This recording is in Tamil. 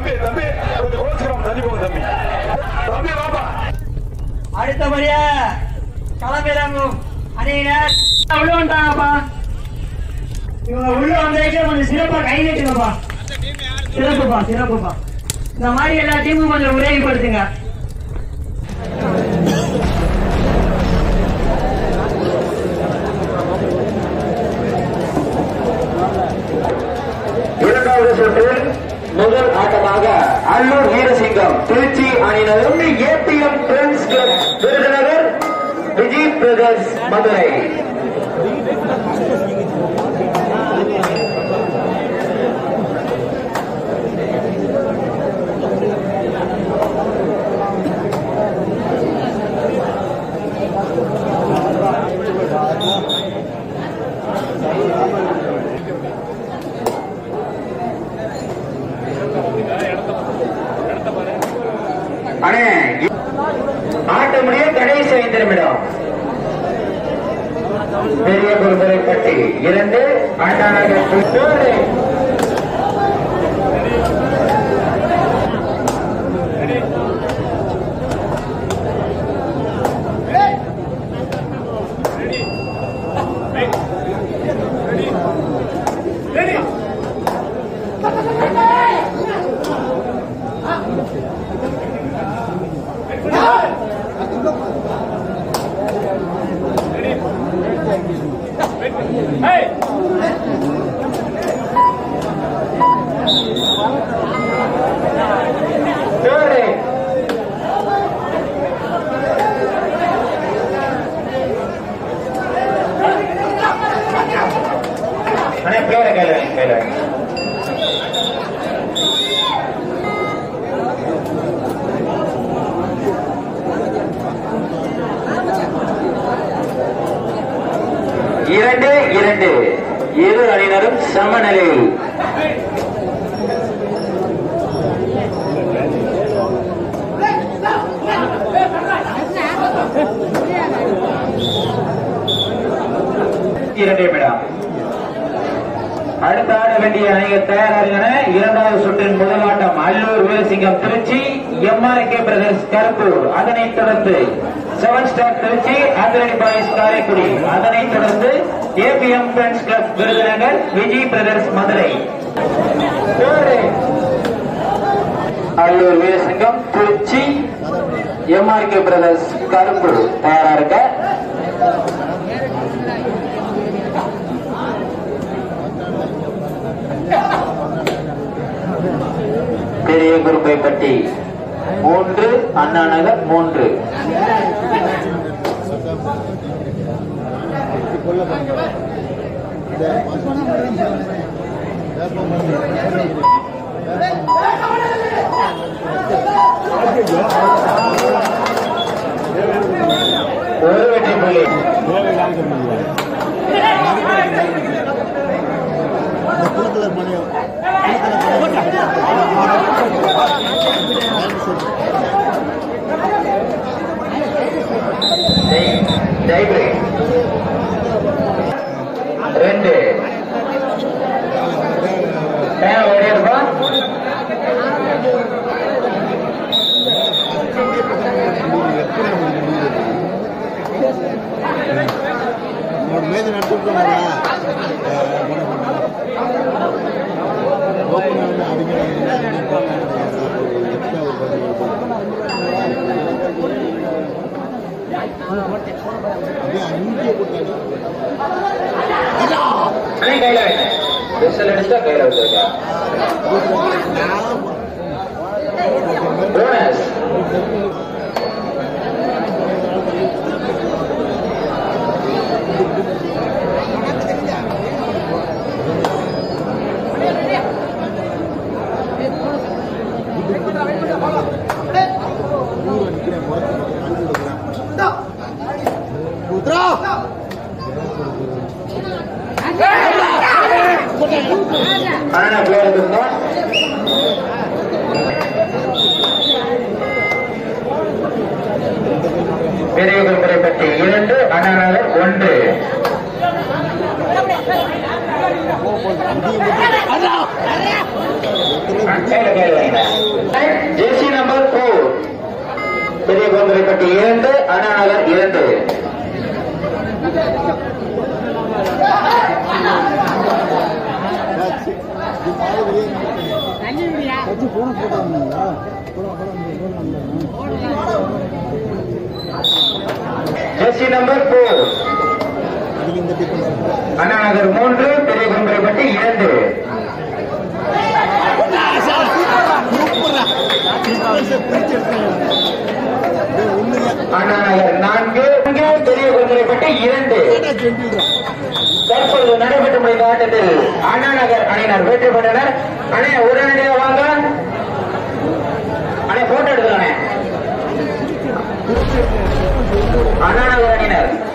தம்பி தம்பி கொஞ்சம் கோச்சுக்கிறோம் தள்ளி போங்க தம்பி தம்பி வாப்பா அடுத்தபடியா களமிறங்கும் அணியினர் உள்ள வந்துட்டாங்கப்பா இவங்க உள்ள வந்ததுக்கே கொஞ்சம் சிறப்பா கை நீட்டுங்கப்பா சிறப்புப்பா சிறப்புப்பா இந்த மாதிரி எல்லா டீமும் கொஞ்சம் உதவிப்படுத்துங்க இரண்டாவது சுற்றில் முதல் ஆட்டமாக அல்லூர் வீரசிங்கம் திருச்சி அணியினரும் ABM friends club Virudhunagar Vijay brothers Madurai அண்ணே ஆட்ட முடிய கடைசி ஐந்து நிமிடம் பெரிய குருபரைப்பட்டி இரண்டு அண்ணாநகர் மூன்று. தேர்டு. அண்ணே பிளேயரை கையில வைங்க, கையில வைங்க. இரண்டு இரண்டு இரு அணியினரும் சமநிலையில் இரண்டு நிமிடம் அடுத்த ஆட வேண்டிய அணிகள் தயாராகின இரண்டாவது சுற்றின் முதல் ஆட்டம் அல்லூர் வீரசிங்கம் திருச்சி எம்ஆர்கே பிரதர்ஸ் கருப்பூர் அதனைத் தொடர்ந்து செவன் ஸ்டார் திருச்சி அதிரடி பாய்ஸ் காரைக்குடி அதனைத் தொடர்ந்து ABM friends club Virudhunagar Vijay brothers Madurai Allur Veerasingam Trichy MRK brothers Karuppur தயாரா இருக்க பெரிய குருப்பைப்பட்டி மூன்று அண்ணா நகர் மூன்று ஒரு வெற்றி புள்ளி டை பிரேக் ரெண்டு டைம் ஓடி இருப்பா ನೋಡಿ ಮೇಜ್ ನಡ್ಕೊಂಡ್ರಲ್ಲ ಓಪನ್ ಅಡಿಗೆ அப்படியே அங்கே போட்டாங்க அண்ணே கையில வைங்க விசில் அடிச்சா கையில வச்சிருக்கா போனஸ் ஊர் அடிக்கிறேன் முறைக்கு உத்ரா அண்ணா பிளேயர் இருந்தா பெரிய குருமுறை பற்றி இரண்டு அண்ணா நகர் ஒன்று கையில கையில வைங்க. ஜெர்சி நம்பர் போர் பெரிய கோந்தரைப்பட்டி இரண்டு அண்ணாநகர் இரண்டு போன போட்டோ வந்தீங்களா போன போன ஜெர்சி நம்பர் போர் அதுக்கு இந்த டிஃபன் அண்ணாநகர் மூன்று பெரிய கோந்தரைப்பட்டி இரண்டு அண்ணாநகர் நான்கு இங்கே பெரிய கோந்தரைப்பட்டி இரண்டு தற்பொழுது நடைபெற்று முடிந்த ஆட்டத்தில் அண்ணாநகர் அணியினர் வெற்றி பெற்றனர் அண்ணே உடனடியாக வாங்க அண்ணே போட்டோ எடுத்துக்கணே அண்ணாநகர் அணியினர்